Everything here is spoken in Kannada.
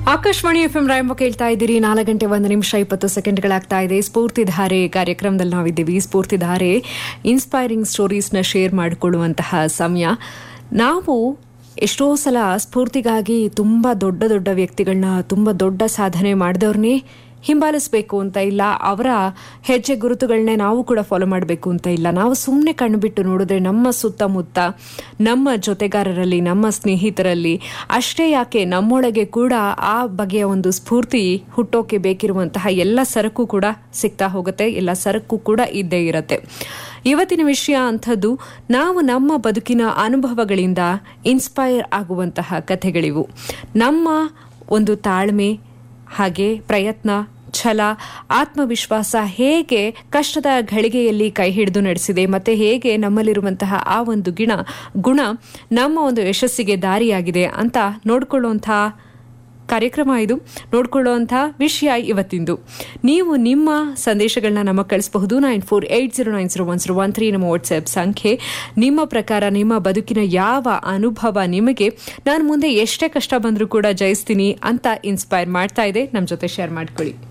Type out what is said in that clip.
ಆಕಾಶವಾಣಿ ಎಫ್ ಎಂ ರಾಯಂಬ ಕೇಳ್ತಾ ಇದ್ದೀರಿ ನಾಲ್ಕು ಗಂಟೆ ಒಂದು ನಿಮಿಷ ಇಪ್ಪತ್ತು ಸೆಕೆಂಡ್ಗಳಾಗ್ತಾ ಇದೆ ಸ್ಫೂರ್ತಿಧಾರೆ ಕಾರ್ಯಕ್ರಮದಲ್ಲಿ ನಾವಿದ್ದೀವಿ ಸ್ಫೂರ್ತಿಧಾರೆ ಇನ್ಸ್ಪೈರಿಂಗ್ ಸ್ಟೋರೀಸ್ನ ಶೇರ್ ಮಾಡಿಕೊಳ್ಳುವಂತಹ ಸಮಯ ನಾವು ಎಷ್ಟೋ ಸಲ ಸ್ಫೂರ್ತಿಗಾಗಿ ತುಂಬ ದೊಡ್ಡ ದೊಡ್ಡ ವ್ಯಕ್ತಿಗಳನ್ನ ತುಂಬ ದೊಡ್ಡ ಸಾಧನೆ ಮಾಡಿದವ್ರನ್ನೇ ಹಿಂಬಾಲಿಸಬೇಕು ಅಂತ ಇಲ್ಲ ಅವರ ಹೆಜ್ಜೆ ಗುರುತುಗಳನ್ನೇ ನಾವು ಕೂಡ ಫಾಲೋ ಮಾಡಬೇಕು ಅಂತ ಇಲ್ಲ ನಾವು ಸುಮ್ಮನೆ ಕಣ್ಬಿಟ್ಟು ನೋಡಿದ್ರೆ ನಮ್ಮ ಸುತ್ತಮುತ್ತ ನಮ್ಮ ಜೊತೆಗಾರರಲ್ಲಿ ನಮ್ಮ ಸ್ನೇಹಿತರಲ್ಲಿ ಅಷ್ಟೇ ಯಾಕೆ ನಮ್ಮೊಳಗೆ ಕೂಡ ಆ ಬಗೆಯ ಒಂದು ಸ್ಫೂರ್ತಿ ಹುಟ್ಟೋಕೆ ಬೇಕಿರುವಂತಹ ಎಲ್ಲ ಸರಕು ಕೂಡ ಸಿಗ್ತಾ ಹೋಗುತ್ತೆ ಎಲ್ಲ ಸರಕು ಕೂಡ ಇದ್ದೇ ಇರುತ್ತೆ ಇವತ್ತಿನ ವಿಷಯ ಅಂಥದ್ದು ನಾವು ನಮ್ಮ ಬದುಕಿನ ಅನುಭವಗಳಿಂದ ಇನ್ಸ್ಪೈರ್ ಆಗುವಂತಹ ಕಥೆಗಳಿವು ನಮ್ಮ ಒಂದು ತಾಳ್ಮೆ ಹಾಗೆ ಪ್ರಯತ್ನ ಛಲ ಆತ್ಮವಿಶ್ವಾಸ ಹೇಗೆ ಕಷ್ಟದ ಘಳಿಗೆಯಲ್ಲಿ ಕೈ ಹಿಡಿದು ನಡೆಸಿದೆ ಮತ್ತೆ ಹೇಗೆ ನಮ್ಮಲ್ಲಿರುವಂತಹ ಆ ಒಂದು ಗಿಣ ಗುಣ ನಮ್ಮ ಒಂದು ಯಶಸ್ಸಿಗೆ ದಾರಿಯಾಗಿದೆ ಅಂತ ನೋಡ್ಕೊಳ್ಳುವಂತಹ ಕಾರ್ಯಕ್ರಮ ಇದು ನೋಡ್ಕೊಳ್ಳುವಂಥ ವಿಷಯ ಇವತ್ತಿಂದು ನೀವು ನಿಮ್ಮ ಸಂದೇಶಗಳನ್ನ ನಮಗೆ ಕಳಿಸಬಹುದು nine four eight zero nine zero one zero one three ನಮ್ಮ ವಾಟ್ಸ್ಆ್ಯಪ್ ಸಂಖ್ಯೆ ನಿಮ್ಮ ಪ್ರಕಾರ ನಿಮ್ಮ ಬದುಕಿನ ಯಾವ ಅನುಭವ ನಿಮಗೆ ನಾನು ಮುಂದೆ ಎಷ್ಟೇ ಕಷ್ಟ ಬಂದರೂ ಕೂಡ ಜಯಿಸ್ತೀನಿ ಅಂತ ಇನ್ಸ್ಪೈರ್ ಮಾಡ್ತಾ ಇದೆ ನಮ್ಮ ಜೊತೆ ಶೇರ್ ಮಾಡ್ಕೊಳ್ಳಿ